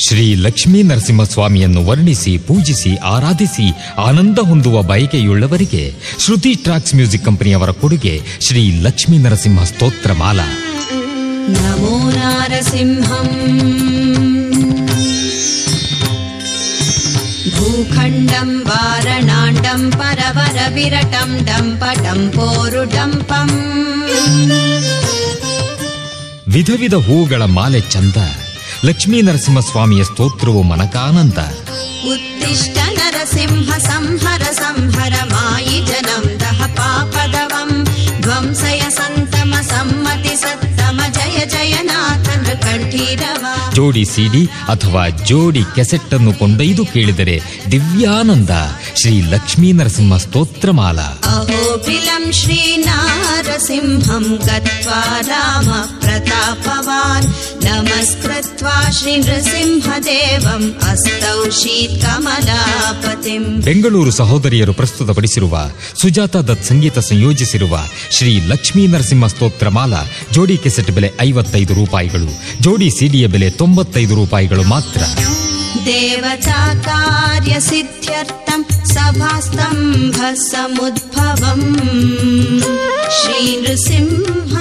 ಶ್ರೀ ಲಕ್ಷ್ಮೀ ನರಸಿಂಹಸ್ವಾಮಿಯನ್ನು ವರ್ಣಿಸಿ ಪೂಜಿಸಿ ಆರಾಧಿಸಿ ಆನಂದ ಹೊಂದುವ ಬಯಕೆಯುಳ್ಳವರಿಗೆ ಶ್ರುತಿ ಟ್ರಾಕ್ಸ್ ಮ್ಯೂಸಿಕ್ ಕಂಪನಿಯವರ ಕೊಡುಗೆ ಶ್ರೀ ಲಕ್ಷ್ಮೀ ನರಸಿಂಹ ಸ್ತೋತ್ರ ಮಾಲಾ नमो नारसिंहम् भूखण्डं वारणाण्डं परवरविरटं डम्पटं पोरुडम्पम् ವಿಧ ವಿಧ ಹೂಗಳ ಮಾಲೆ ಚಂದ ಲಕ್ಷ್ಮೀ ನರಸಿಂಹಸ್ವಾಮಿಯ ಸ್ತೋತ್ರವು ಮನಕಾನಂದ उत्तिष्ठ नरसिंह संहर संहर मायि जनं दह पापदवं ध्वंसय सन्तम सम्मति सत्तम जय जय नाथ नृकण्ठीरवा ಜೋಡಿ ಸಿಡಿ ಅಥವಾ ಜೋಡಿ ಕೆಸೆಟ್ ಅನ್ನು ಕೊಂಡೊಯ್ದು ಕೇಳಿದರೆ ದಿವ್ಯಾನಂದ ಶ್ರೀ ಲಕ್ಷ್ಮೀ ನರಸಿಂಹ ಸ್ತೋತ್ರ ಮಾಲಾ अहोबिलं श्रीनारसिंहं गत्वा राम प्रतापवान् नमस्कृत्वा श्रीनृसिंहदेवम् अस्तौ शीत्कमलापतिम् ಬೆಂಗಳೂರು ಸಹೋದರಿಯರು ಪ್ರಸ್ತುತಪಡಿಸಿರುವ ಸುಜಾತ ದತ್ ಸಂಗೀತ ಸಂಯೋಜಿಸಿರುವ ಶ್ರೀ ಲಕ್ಷ್ಮೀ ನರಸಿಂಹ ಸ್ತೋತ್ರ ಮಾಲಾ ಜೋಡಿ ಕೆಸೆಟ್ ಬೆಲೆ ಐವತ್ತೈದು ರೂಪಾಯಿಗಳು ಜೋಡಿ ಸಿಡಿಯ ಬೆಲೆ ತೊಂಬತ್ತೈದು ರೂಪಾಯಿಗಳು ಮಾತ್ರ देवताकार्यसिद्ध्यर्थं सभास्तम्भसमुद्भवम् श्रीनृसिंह